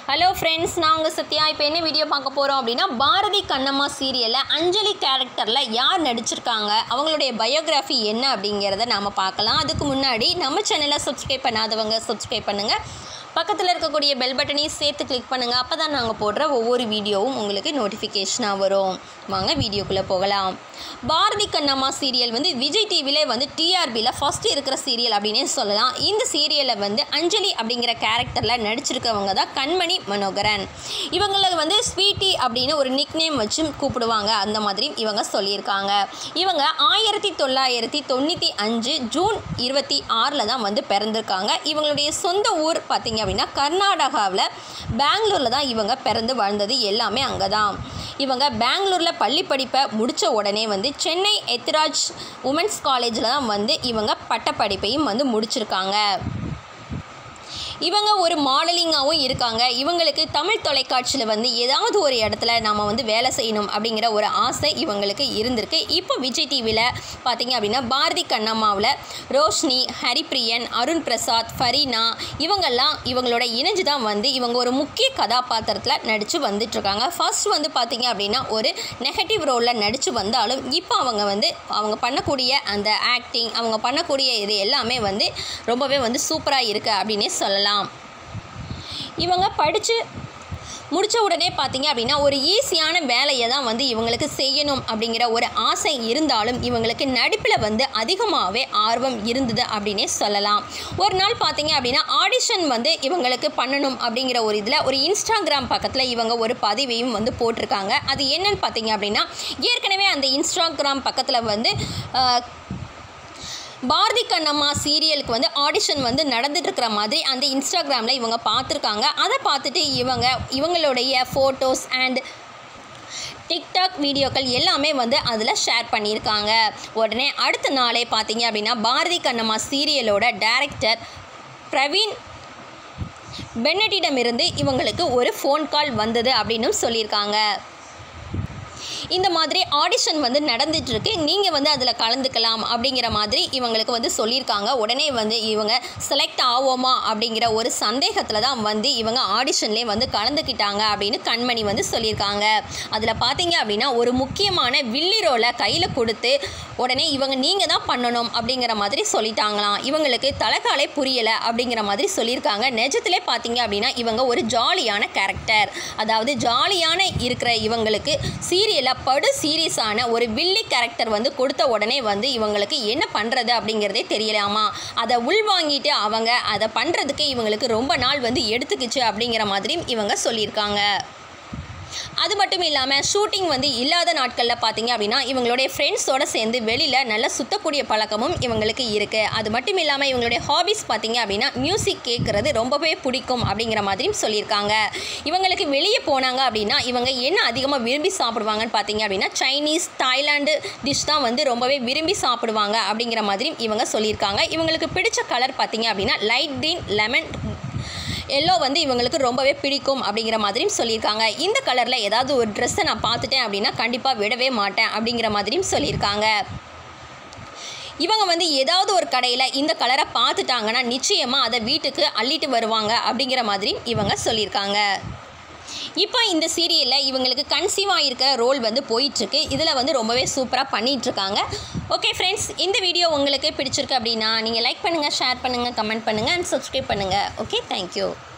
hello friends நான் உங்கள் சத்யா இப்போ என்ன வீடியோ பார்க்க போகிறோம் அப்படின்னா பாரதி கண்ணம்மா சீரியலில் அஞ்சலி கேரக்டரில் யார் நடிச்சிருக்காங்க அவங்களுடைய பயோகிராஃபி என்ன அப்படிங்கிறத நாம் பார்க்கலாம் அதுக்கு முன்னாடி நம்ம சேனலை சப்ஸ்கிரைப் பண்ணாதவங்க சப்ஸ்கிரைப் பண்ணுங்கள் பக்கத்தில் இருக்கக்கூடிய பெல் பட்டனையும் சேர்த்து கிளிக் பண்ணுங்கள் அப்போ தான் நாங்கள் போடுற ஒவ்வொரு வீடியோவும் உங்களுக்கு நோட்டிஃபிகேஷனாக வரும் வாங்க வீடியோக்குள்ளே போகலாம் பாரதி கண்ணம்மா சீரியல் வந்து விஜய் டிவிலே வந்து டிஆர்பியில் ஃபஸ்ட்டு இருக்கிற சீரியல் அப்படின்னே சொல்லலாம் இந்த சீரியலில் வந்து அஞ்சலி அப்படிங்கிற கேரக்டரில் நடிச்சிருக்கவங்க தான் கண்மணி மனோகரன் இவங்களை வந்து ஸ்வீட்டி அப்படின்னு ஒரு நிக் நேம் வச்சு கூப்பிடுவாங்க அந்த மாதிரி இவங்க சொல்லியிருக்காங்க இவங்க ஆயிரத்தி தொள்ளாயிரத்தி தொண்ணூற்றி அஞ்சு ஜூன் இருபத்தி ஆறில் தான் வந்து பிறந்திருக்காங்க இவங்களுடைய சொந்த ஊர் பார்த்திங்க அப்படின்னா கர்நாடகாவில் பெங்களூரில் தான் இவங்க பிறந்து வாழ்ந்தது எல்லாமே அங்கே தான் இவங்க பெங்களூரில் பள்ளி படிப்பை முடித்த உடனே வந்து சென்னை எத்ராஜ் உமன்ஸ் காலேஜில் தான் வந்து இவங்க பட்டப்படிப்பையும் வந்து முடிச்சிருக்காங்க இவங்க ஒரு மாடலிங்காகவும் இருக்காங்க இவங்களுக்கு தமிழ் தொலைக்காட்சியில் வந்து ஏதாவது ஒரு இடத்துல நாம் வந்து வேலை செய்யணும் அப்படிங்கிற ஒரு ஆசை இவங்களுக்கு இருந்திருக்கு இப்போ விஜய் டிவியில் பார்த்தீங்க அப்படின்னா பாரதி கண்ணம்மாவில் ரோஷினி ஹரிப்ரியன் அருண் பிரசாத் ஃபரீனா இவங்கெல்லாம் இவங்களோட இணைஞ்சு தான் வந்து இவங்க ஒரு முக்கிய கதாபாத்திரத்தில் நடித்து வந்துட்டுருக்காங்க ஃபர்ஸ்ட் வந்து பார்த்தீங்க அப்படின்னா ஒரு நெகட்டிவ் ரோலில் நடித்து வந்தாலும் இப்போ அவங்க வந்து அவங்க பண்ணக்கூடிய அந்த ஆக்டிங் அவங்க பண்ணக்கூடிய இது எல்லாமே வந்து ரொம்பவே வந்து சூப்பராக இருக்குது அப்படின்னே சொல்லலாம் இவங்க படித்து முடித்த உடனே பார்த்தீங்க அப்படின்னா ஒரு ஈஸியான வேலையை தான் வந்து இவங்களுக்கு செய்யணும் அப்படிங்கிற ஒரு ஆசை இருந்தாலும் இவங்களுக்கு நடிப்பில் வந்து அதிகமாகவே ஆர்வம் இருந்தது அப்படின்னே சொல்லலாம் ஒரு நாள் பார்த்தீங்க அப்படின்னா ஆடிஷன் வந்து இவங்களுக்கு பண்ணணும் அப்படிங்கிற ஒரு இதில் ஒரு இன்ஸ்டாகிராம் பக்கத்தில் இவங்க ஒரு பதிவையும் வந்து போட்டிருக்காங்க அது என்னன்னு பார்த்தீங்க அப்படின்னா ஏற்கனவே அந்த இன்ஸ்டாகிராம் பக்கத்தில் வந்து ஆஹ், பாரதி கண்ணம்மா சீரியலுக்கு வந்து ஆடிஷன் வந்து நடந்துட்டு இருக்கிற மாதிரி அந்த இன்ஸ்டாகிராமில் இவங்க பார்த்துருக்காங்க அதை பார்த்துட்டு இவங்க இவங்களுடைய ஃபோட்டோஸ் அண்ட் டிக்டாக் வீடியோக்கள் எல்லாமே வந்து அதில் ஷேர் பண்ணியிருக்காங்க உடனே அடுத்த நாளே பார்த்தீங்க அப்படின்னா பாரதி கண்ணம்மா சீரியலோட டைரக்டர் பிரவீன் பென்னட்டிடமிருந்து இவங்களுக்கு ஒரு ஃபோன் கால் வந்தது அப்படின்னும் சொல்லியிருக்காங்க இந்த மாதிரி ஆடிஷன் வந்து நடந்துட்டு இருக்கு நீங்கள் வந்து அதில் கலந்துக்கலாம் அப்படிங்கிற மாதிரி இவங்களுக்கு வந்து சொல்லியிருக்காங்க உடனே வந்து இவங்க செலக்ட் ஆவோமா அப்படிங்கிற ஒரு சந்தேகத்தில் தான் வந்து இவங்க ஆடிஷன்லேயே வந்து கலந்துக்கிட்டாங்க அப்படின்னு கண்மணி வந்து சொல்லியிருக்காங்க அதில் பார்த்தீங்க அப்படின்னா ஒரு முக்கியமான வில்லி ரோலை கையில் கொடுத்து உடனே இவங்க நீங்கள் தான் பண்ணணும் அப்படிங்கிற மாதிரி சொல்லிட்டாங்களாம் இவங்களுக்கு தலைக்காலே புரியலை அப்படிங்கிற மாதிரி சொல்லியிருக்காங்க நிஜத்திலே பார்த்தீங்க அப்படின்னா இவங்க ஒரு ஜாலியான கேரக்டர் அதாவது ஜாலியான இருக்கிற இவங்களுக்கு சீரியலில் படு சீரியஸான ஒரு வில்லி கேரக்டர் வந்து கொடுத்த உடனே வந்து இவங்களுக்கு என்ன பண்ணுறது அப்படிங்கிறதே தெரியலாமா அதை உள்வாங்கிட்டு அவங்க அதை பண்ணுறதுக்கு இவங்களுக்கு ரொம்ப நாள் வந்து எடுத்துக்கிச்சு அப்படிங்கிற மாதிரியும் இவங்க சொல்லியிருக்காங்க அது மட்டும் இல்லாமல் ஷூட்டிங் வந்து இல்லாத நாட்களில் பார்த்தீங்க அப்படின்னா இவங்களுடைய ஃப்ரெண்ட்ஸோடு சேர்ந்து வெளியில் நல்லா சுத்தக்கூடிய பழக்கமும் இவங்களுக்கு இருக்குது அது மட்டும் இல்லாமல் இவங்களுடைய ஹாபிஸ் பார்த்தீங்க அப்படின்னா மியூசிக் கேட்குறது ரொம்பவே பிடிக்கும் அப்படிங்கிற மாதிரியும் சொல்லியிருக்காங்க இவங்களுக்கு வெளியே போனாங்க அப்படின்னா இவங்க என்ன அதிகமாக விரும்பி சாப்பிடுவாங்கன்னு பார்த்தீங்க அப்படின்னா சைனீஸ் தாய்லாந்து டிஷ் தான் வந்து ரொம்பவே விரும்பி சாப்பிடுவாங்க அப்படிங்கிற மாதிரியும் இவங்க சொல்லியிருக்காங்க இவங்களுக்கு பிடிச்ச கலர் பார்த்தீங்க அப்படின்னா லைட் க்ரீன் லெமன் எல்லோ வந்து இவங்களுக்கு ரொம்பவே பிடிக்கும் அப்படிங்கிற மாதிரியும் சொல்லியிருக்காங்க இந்த கலரில் ஏதாவது ஒரு ட்ரெஸ்ஸை நான் பார்த்துட்டேன் அப்படின்னா கண்டிப்பாக விடவே மாட்டேன் அப்படிங்கிற மாதிரியும் சொல்லியிருக்காங்க இவங்க வந்து ஏதாவது ஒரு கடையில் இந்த கலரை பார்த்துட்டாங்கன்னா நிச்சயமாக அதை வீட்டுக்கு அள்ளிட்டு வருவாங்க அப்படிங்கிற மாதிரியும் இவங்க சொல்லியிருக்காங்க இப்போ இந்த சீரியலில் இவங்களுக்கு கன்சீவாக இருக்கிற ரோல் வந்து போயிட்டுருக்கு இதில் வந்து ரொம்பவே சூப்பராக பண்ணிகிட்ருக்காங்க ஓகே ஃப்ரெண்ட்ஸ் இந்த வீடியோ உங்களுக்கு பிடிச்சிருக்கு அப்படின்னா நீங்கள் லைக் பண்ணுங்கள் ஷேர் பண்ணுங்கள் கமெண்ட் பண்ணுங்கள் அண்ட் சப்ஸ்கிரைப் பண்ணுங்கள் ஓகே தேங்க்யூ